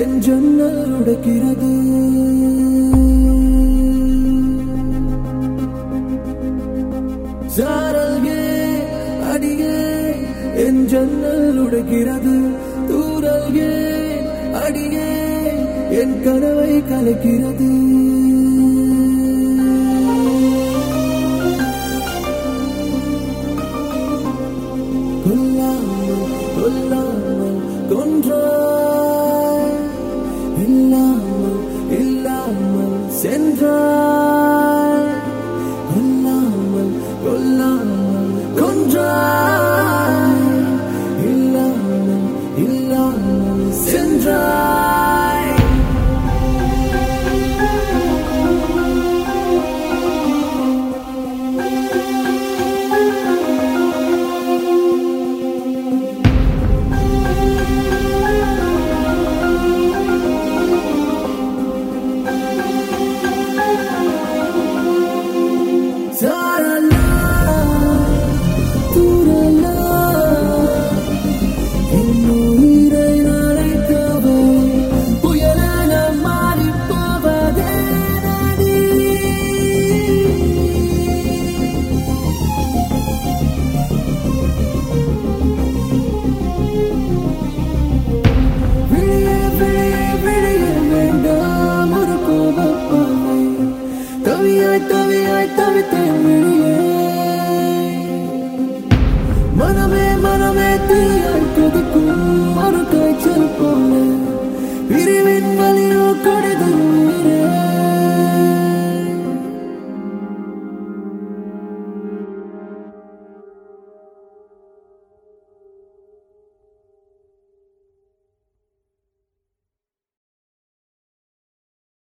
என் ஜன்னல் உடைக்கிறது சாரல்கே அடியே என் ஜன்னல் உடைக்கிறது தூரல்கே அடியே என் கனவை கலைக்கிறது கொல்லாமல் கொல்லாமல் கொன்றாய் இல்லாமல் இல்லாமல் சென்றாய் கொல்லாமல் கொல்லாமல் கொன்றாய் இல்லாமல் இல்லாமல் சென்றாய் சாரலா தூரலா என்னுயிரை நனைத்தவள் புயலென மாறிப் போவதே நதி. விழியே, விழியே, விழியே வேண்டாம் ஒரு கோபப்பாவை. தவியாய் தவியாய் தவித்தேன் விழியே மனமே மனமே தீயாய் கொதிக்கும் ஒரு காய்ச்சல் போல பிரிவின் வலியோ கொடி